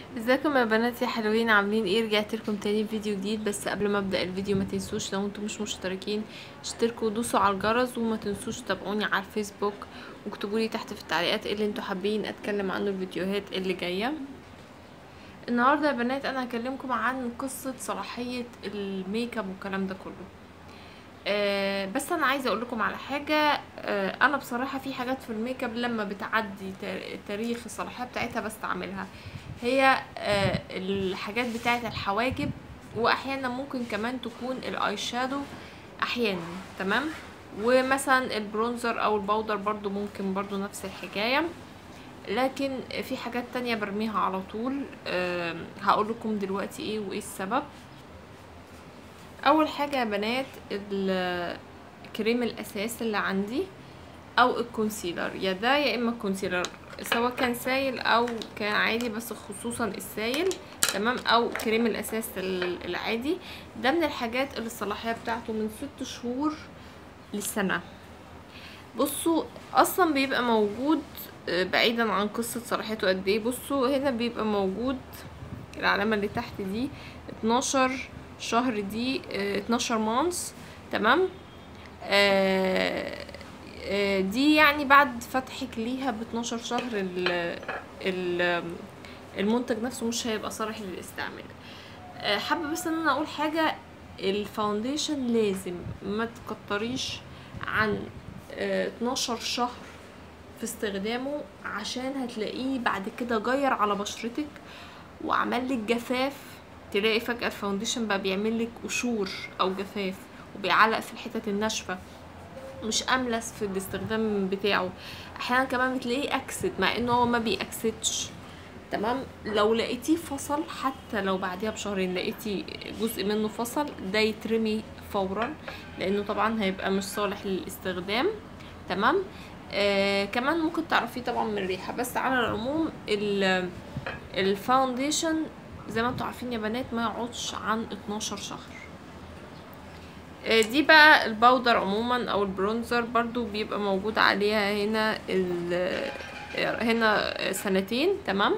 ازيكم يا بنات يا حلوين عاملين ايه رجعت لكم تاني فيديو جديد بس قبل ما ابدا الفيديو ما تنسوش لو انتم مش مشتركين اشتركوا ودوسوا على الجرس وما تنسوش تتابعوني على الفيسبوك واكتبوا لي تحت في التعليقات ايه اللي انتوا حابين اتكلم عنه الفيديوهات اللي جايه النهارده يا بنات انا هكلمكم عن قصه صلاحيه الميك اب والكلام ده كله آه بس انا عايزه اقول لكم على حاجه آه انا بصراحه في حاجات في الميك اب لما بتعدي تا- تاريخ الصلاحيه بتاعتها بستعملها هي آه الحاجات بتاعه الحواجب واحيانا ممكن كمان تكون الاي شادو احيانا تمام ومثلا البرونزر او الباودر برضو ممكن برضو نفس الحكايه لكن في حاجات تانية برميها على طول آه هقول لكم دلوقتي ايه وايه السبب اول حاجه يا بنات ال- كريم الاساس اللي عندي او الكونسيلر يا ده يا اما الكونسيلر سواء كان سايل او كان عادي بس خصوصا السايل تمام او كريم الاساس ال- العادي ده من الحاجات اللي الصلاحيه بتاعته من ست شهور لسنه بصوا اصلا بيبقى موجود آه، بعيدا عن قصه صلاحيته قد ايه بصوا هنا بيبقى موجود العلامه اللي تحت دي 12 شهر دي آه، 12 مانس تمام آه، آه، دي يعني بعد فتحك ليها ب 12 شهر ال ال المنتج نفسه مش هيبقى صالح للاستعمال آه، حابه بس ان انا اقول حاجه الفاونديشن لازم ما تكتريش عن آه، 12 شهر في استخدامه عشان هتلاقيه بعد كده جير على بشرتك وعمل لك جفاف تلاقي فجأة الفاونديشن بقى بيعمل لك قشور او جفاف وبيعلق في الحتت الناشفة مش املس في الاستخدام بتاعه احيانا كمان بتلاقيه اكسد مع انه هو ما بيأكسدش تمام لو لقيتيه فصل حتى لو بعديها بشهرين لقيتي جزء منه فصل ده يترمي فورا لانه طبعا هيبقى مش صالح للاستخدام تمام آه كمان ممكن تعرفيه طبعا من الريحه بس على العموم ال- الفاونديشن زي ما انتوا عارفين يا بنات ما يقعدش عن 12 شهر آه، دي بقى الباودر عموما او البرونزر برضو بيبقى موجود عليها هنا ال- هنا سنتين تمام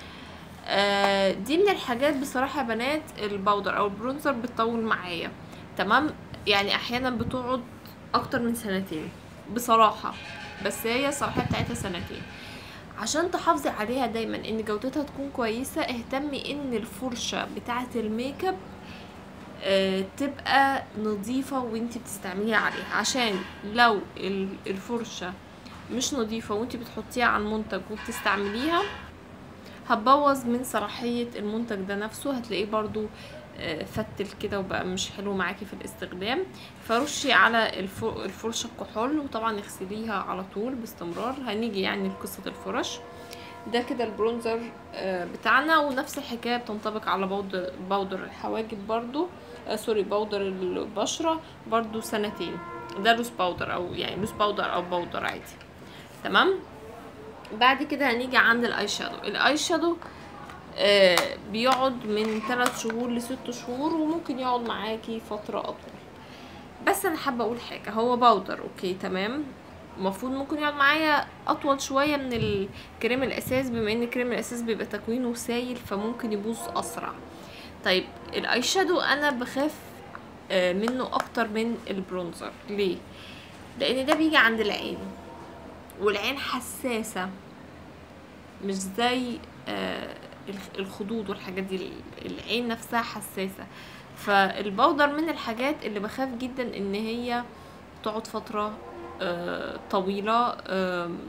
آه، دي من الحاجات بصراحة يا بنات الباودر او البرونزر بتطول معايا تمام يعني احيانا بتقعد اكتر من سنتين بصراحة بس هي الصلاحية بتاعتها سنتين عشان تحافظي عليها دايما ان جودتها تكون كويسة اهتمي ان الفرشة بتاعة الميك اب آه، تبقى نظيفة وانتي بتستعمليها عليها عشان لو ال- الفرشة مش نظيفة وانتي بتحطيها على المنتج وبتستعمليها هتبوظ من صلاحية المنتج ده نفسه هتلاقيه برضو آه، فتل كده وبقى مش حلو معاكي في الاستخدام فرشي على الف- الفرشة الكحول وطبعا اغسليها على طول باستمرار هنيجي يعني لقصة الفرش ده كده البرونزر آه، بتاعنا ونفس الحكاية بتنطبق على بودر, بودر الحواجب برضو آه سوري بودر البشرة برضو سنتين ده لوس باودر او يعني لوس باودر او باودر عادي تمام بعد كده هنيجي عند الاي شادو الاي شادو آه بيقعد من 3 شهور لست شهور وممكن يقعد معاكي فترة اطول بس انا حابه اقول حاجه هو باودر اوكي تمام المفروض ممكن يقعد معايا اطول شويه من الكريم الاساس بما ان كريم الاساس بيبقى تكوينه سايل فممكن يبوظ اسرع طيب الاي شادو انا بخاف آه، منه اكتر من البرونزر ليه لان ده بيجي عند العين والعين حساسه مش زي آه، الخ- الخدود والحاجات دي العين نفسها حساسه فالبودر من الحاجات اللي بخاف جدا ان هي تقعد فتره آه، طويله آم،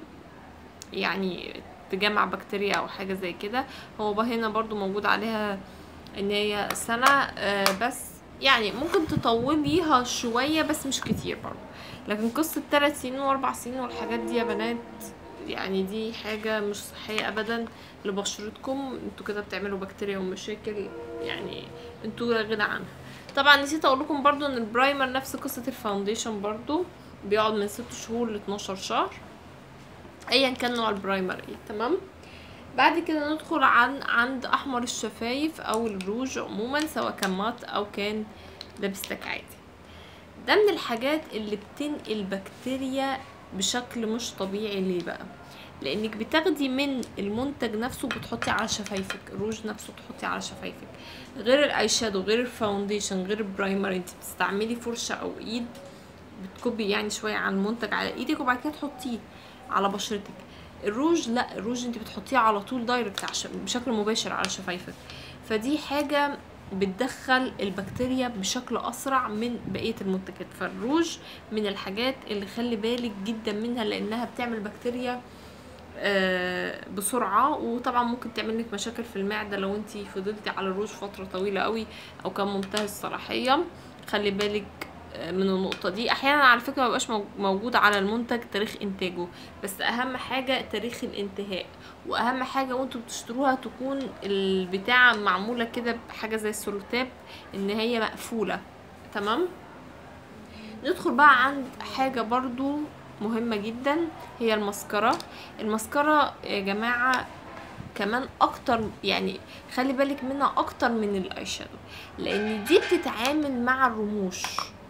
يعني تجمع بكتيريا او حاجه زي كده هو بقى هنا برضو موجود عليها ان هي سنه آه، بس يعني ممكن تطوليها شويه بس مش كتير برضو لكن قصه ثلاث سنين واربع سنين والحاجات دي يا بنات يعني دي حاجه مش صحيه ابدا لبشرتكم انتوا كده بتعملوا بكتيريا ومشاكل يعني انتوا لا غنى عنها طبعا نسيت اقول لكم برضو ان البرايمر نفس قصه الفاونديشن برضو بيقعد من ست شهور ل 12 شهر ايا كان نوع البرايمر ايه تمام بعد كده ندخل عن عند احمر الشفايف او الروج عموما سواء كان مات او كان لبستك عادي ده من الحاجات اللي بتنقل بكتيريا بشكل مش طبيعي ليه بقى لانك بتاخدي من المنتج نفسه بتحطي على شفايفك الروج نفسه تحطي على شفايفك غير الاي شادو غير الفاونديشن غير البرايمر انت بتستعملي فرشه او ايد بتكبي يعني شويه على المنتج على ايدك وبعد كده تحطيه على بشرتك الروج لا الروج انت بتحطيه على طول دايركت عش- بشكل مباشر على شفايفك فدي حاجه بتدخل البكتيريا بشكل اسرع من بقيه المنتجات فالروج من الحاجات اللي خلي بالك جدا منها لانها بتعمل بكتيريا آه، بسرعه وطبعا ممكن تعمل لك مشاكل في المعده لو انت فضلتي على الروج فتره طويله قوي او كان منتهي الصلاحيه خلي بالك آه، من النقطة دي أحيانا على فكرة مبيبقاش مو- موجود على المنتج تاريخ إنتاجه بس أهم حاجة تاريخ الانتهاء وأهم حاجة وانتوا بتشتروها تكون البتاعة معمولة كده بحاجة زي السلوتاب إن هي مقفولة تمام ندخل بقى عند حاجة برضو مهمة جدا هي المسكرة المسكرة يا جماعة كمان اكتر يعني خلي بالك منها اكتر من الاي شادو لان دي بتتعامل مع الرموش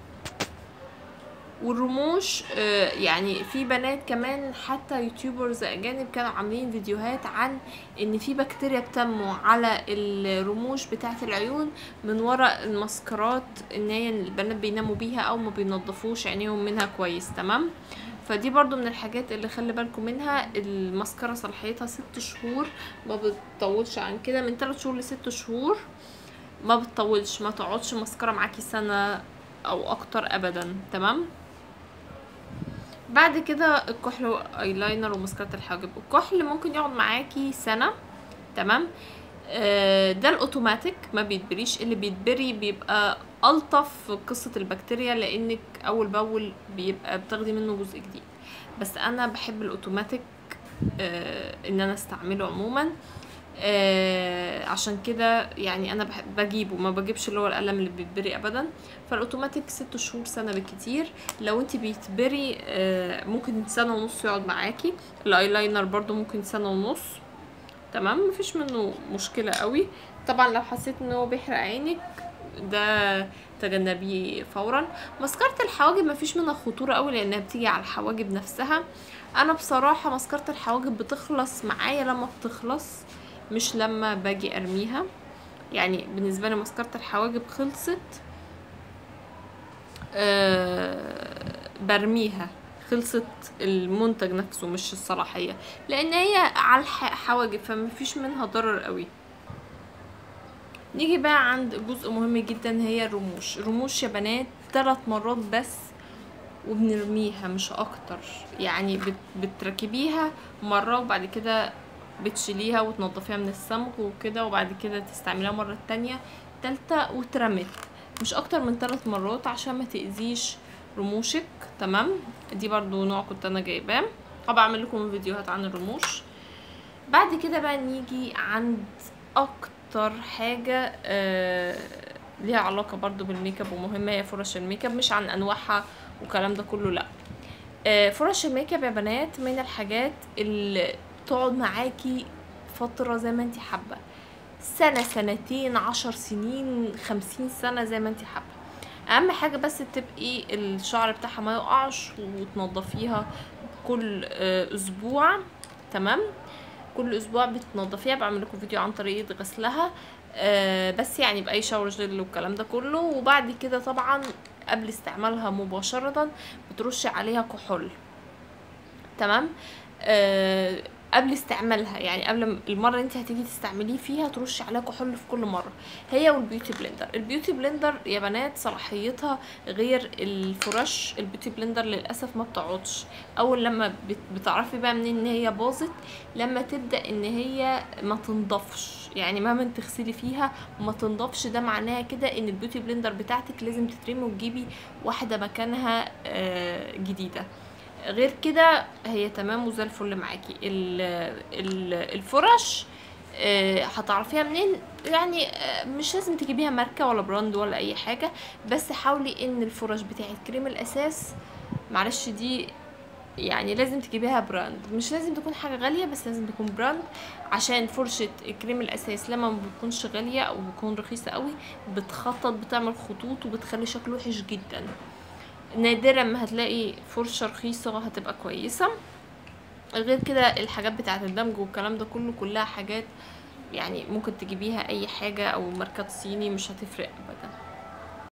والرموش آه، يعني في بنات كمان حتى يوتيوبرز اجانب كانوا عاملين فيديوهات عن ان في بكتيريا بتنمو على الرموش بتاعه العيون من وراء المسكرات ان هي البنات بيناموا بيها او ما بينضفوش عينيهم منها كويس تمام فدي برضو من الحاجات اللي خلي بالكم منها المسكرة صلاحيتها ست شهور ما بتطولش عن كده من تلات شهور لست شهور ما بتطولش ما تقعدش مسكرة معاكي سنة او اكتر ابدا تمام بعد كده الكحل وايلاينر ومسكرة الحاجب الكحل ممكن يقعد معاكي سنة تمام آه، ده الاوتوماتيك ما بيتبريش اللي بيتبري بيبقى الطف في قصة البكتيريا لانك اول باول بيبقى بتاخدي منه جزء جديد بس انا بحب الاوتوماتيك آه، ان انا استعمله عموما آه عشان كده يعني انا بحب بجيبه ما بجيبش اللي هو القلم اللي بيتبري ابدا فالاوتوماتيك ست شهور سنه بالكتير لو انت بيتبري آه ممكن سنه ونص يقعد معاكي الايلاينر برضو ممكن سنه ونص تمام مفيش منه مشكله قوي طبعا لو حسيت ان هو بيحرق عينك ده تجنبيه فورا مسكرة الحواجب مفيش منها خطورة قوي لانها بتيجي على الحواجب نفسها انا بصراحة مسكرة الحواجب بتخلص معايا لما بتخلص مش لما باجي ارميها يعني بالنسبة لي مسكرة الحواجب خلصت أه برميها خلصت المنتج نفسه مش الصلاحية لان هي على الحواجب فمفيش منها ضرر قوي نيجي بقى عند جزء مهم جدا هي الرموش الرموش يا بنات ثلاث مرات بس وبنرميها مش اكتر يعني بت بتركبيها مرة وبعد كده بتشيليها وتنضفيها من الصمغ وكده وبعد كده تستعمليها مرة تانية تالتة واترمت مش اكتر من ثلاث مرات عشان ما تأذيش رموشك تمام دي برضو نوع كنت انا جايباه هبقى اعمل لكم فيديوهات عن الرموش بعد كده بقى نيجي عند اكتر حاجة آه ليها علاقة برضو بالميك اب ومهمة هي فرش الميك اب مش عن انواعها والكلام ده كله لا آه فرش الميك اب يا بنات من الحاجات اللي تقعد معاكي فترة زي ما انت حابة سنة سنتين عشر سنين خمسين سنة زي ما انت حابة اهم حاجة بس تبقي الشعر بتاعها ما يقعش وتنضفيها كل آه اسبوع تمام كل اسبوع بتنضفيها بعمل لكم فيديو عن طريقه غسلها آه بس يعني باي شاور جل والكلام ده كله وبعد كده طبعا قبل استعمالها مباشره بترشي عليها كحول تمام آه قبل استعمالها يعني قبل المره اللي انت هتيجي تستعمليه فيها ترشي عليها كحول في كل مره هي والبيوتي بلندر البيوتي بلندر يا بنات صلاحيتها غير الفرش البيوتي بلندر للاسف ما بتقعدش اول لما بتعرفي بقى منين ان هي باظت لما تبدا ان هي ما تنضفش يعني مهما تغسلي فيها وما تنضفش ده معناها كده ان البيوتي بلندر بتاعتك لازم تترمي وتجيبي واحده مكانها جديده غير كده هي تمام وزي الفل معاكي الفرش هتعرفيها منين يعني مش لازم تجيبيها ماركه ولا براند ولا اي حاجه بس حاولي ان الفرش بتاعت كريم الاساس معلش دي يعني لازم تجيبيها براند مش لازم تكون حاجه غاليه بس لازم تكون براند عشان فرشه كريم الاساس لما ما بتكونش غاليه او بتكون رخيصه قوي بتخطط بتعمل خطوط وبتخلي شكله وحش جدا نادرا ما هتلاقي فرشه رخيصه هتبقى كويسه غير كده الحاجات بتاعه الدمج والكلام ده كله كلها حاجات يعني ممكن تجيبيها اي حاجة او ماركات صيني مش هتفرق ابدا